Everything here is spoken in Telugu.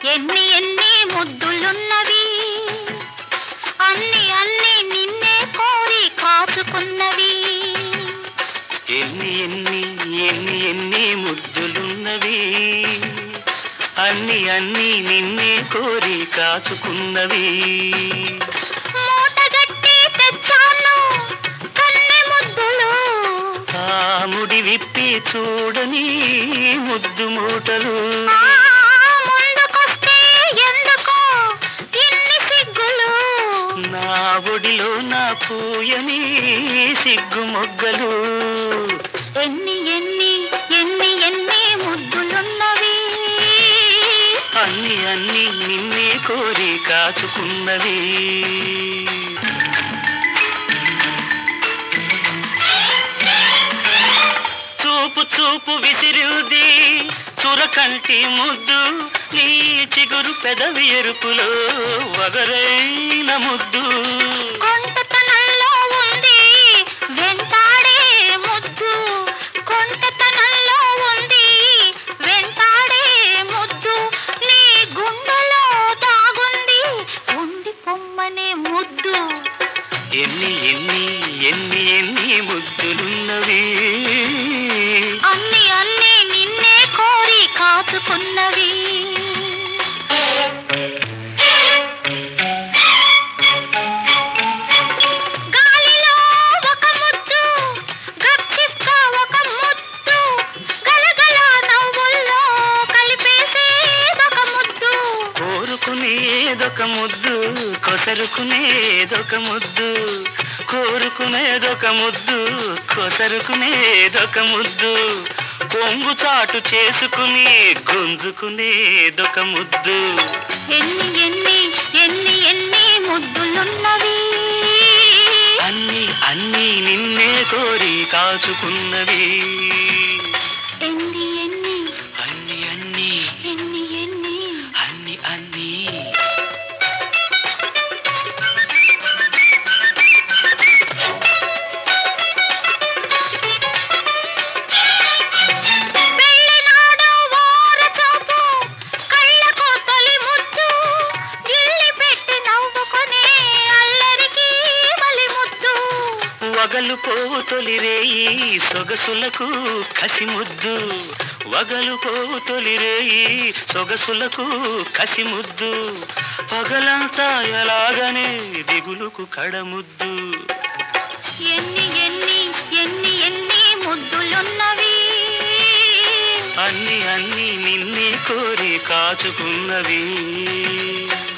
ఎన్ని ఎన్ని ముద్దులున్నవి అన్ని అన్ని నిన్నే కోరి కాచుకున్నవి ఎన్ని ఎన్ని ఎన్ని ఎన్ని ముద్దులున్నవి అన్ని అన్ని నిన్నే కోరి కాచుకున్నవి మూటగట్టి తెచ్చాను కన్నె ముద్దులు కాముడి విప్పి చూడని ముద్దు మూటలు ఆ ముందుకొస్తే ఎందుకో ఇన్ని సిగ్గులు నా ఒడిలో నా పూయని సిగ్గు మొగ్గలు ఎన్ని ఎన్ని ఎన్ని ఎన్ని ముద్దులున్నవి అన్ని అన్ని నిన్నే కోరి కాచుకున్నవి చూపు చూపు విసిరింది చురకంటి ముద్దు నీ చిగురు పెదవి ఎరుపులో వగరైన ముద్దు కొంటతనంలో ఉంది వెంటాడే ముద్దు కొంటతనంలో ఉంది వెంటాడే ముద్దు నీ గుండెలో దాగుంది ఉండి పొమ్మనే ముద్దు ఎన్ని ఎన్ని ఎన్ని ఎన్ని ముద్దులున్నవి అన్ని అన్ని నిన్నే కోరి కాచుకున్నవి గాలిలో ఒక ముద్దు గప్చిప్గా ఒక ముద్దు గలగల నవ్వుల్లో కలిపేసేదొక ముద్దు కోరుకునేదొక ముద్దు కొసరుకునేదొక ముద్దు కోరుకునేదొక ముద్దు కొసరుకునేదొక ముద్దు కొంగు చాటు చేసుకుని గుంజుకునేదొక ముద్దు ఎన్ని ఎన్ని ఎన్ని ఎన్ని ముద్దులున్నవి అన్ని అన్ని నిన్నే కోరి కాచుకున్నవి ఎన్ని ఎన్ని అన్ని అన్ని ఎన్ని ఎన్ని అన్ని అన్ని పెళ్ళినాడు ఓర చూపు కళ్ళకు తొలి ముద్దు గిల్లి పెట్టి నవ్వుకునే అల్లరికి మలి ముద్దు వగలు పోవు తొలి రేయి సొగసులకు కసి ముద్దు వగలు పోవు తొలి రేయి సొగసులకు కసి ముద్దు పగలంతా ఎలాగనే దిగులుకు కడముద్దు ఎన్ని ఎన్ని ఎన్ని ఎన్ని ముద్దులున్నవి అన్ని అన్ని నిన్నే కోరి కాచుకున్నవి